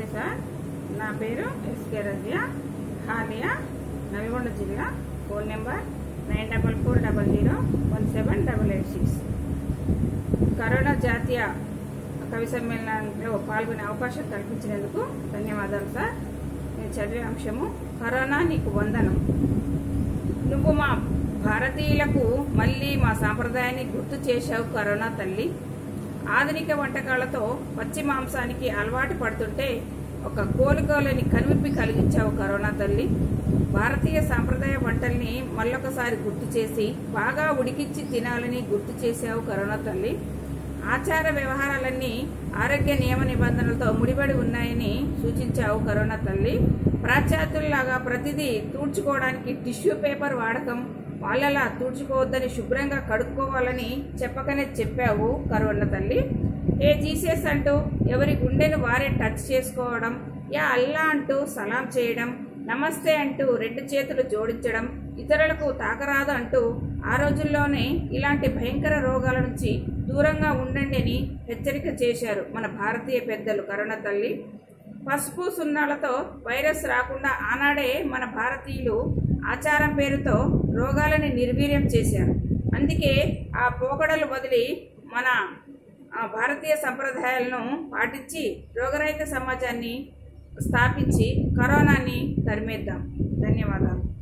sir నా పేరు SK Razia Haliya Nalgonda జిల్లా phone number nine double four double zero one seven double eight six corona జాతీయ కవి సమ్మేళనంలో పాల్గొనే అవకాశం కల్పించినందుకు ధన్యవాదాలు సార్ నేను చదివే అంశము కరోనా నీకు వందనం నువ్వు మా భారతీయులకు మళ్ళీ మా సాంప్రదాయాన్ని గుర్తు చేశావు కరోనా తల్లి ఆధునిక వంటకాలతో పచ్చి మాంసానికి అలవాటు పడుతుంటే ఒక కోలుకోలేని కనువిప్పి కలిగించావు కరోనా తల్లి భారతీయ సాంప్రదాయ వంటల్ని మళ్ళొకసారి గుర్తు చేసి బాగా ఉడికించి తినాలని గుర్తు చేశావు కరోనా తల్లి ఆచార వ్యవహారాలన్నీ ఆరోగ్య నియమ నిబంధనలతో ముడిపడి ఉన్నాయని సూచించావు కరోనా తల్లి పాశ్చాత్యుల్లాగా ప్రతిదీ తూడ్చుకోవడానికి టిష్యూ పేపర్ వాడకం వాళ్ళలా తూడ్చుకోవద్దని శుభ్రంగా కడుక్కోవాలని చెప్పకనే చెప్పావు కరోనా తల్లి ఏ జీసస్ అంటూ ఎవరి గుండెను వారే టచ్ చేసుకోవడం యా అల్లా అంటూ సలాం చేయడం నమస్తే అంటూ రెండు చేతులు జోడించడం ఇతరులకు తాకరాదు అంటూ ఆ రోజుల్లోనే ఇలాంటి భయంకర రోగాల నుంచి దూరంగా ఉండండి అని హెచ్చరిక చేశారు మన భారతీయ పెద్దలు కరుణ తల్లి పసుపు సున్నాలతో వైరస్ రాకుండా ఆనాడే మన భారతీయులు ఆచారం పేరుతో రోగాలని నిర్వీర్యం చేశారు అందుకే ఆ పోకడలు వదిలి మన ఆ భారతీయ సంప్రదాయాలను పాటించి రోగరహిత సమాజాన్ని స్థాపించి కరోనాని తరిమేద్దాం ధన్యవాదాలు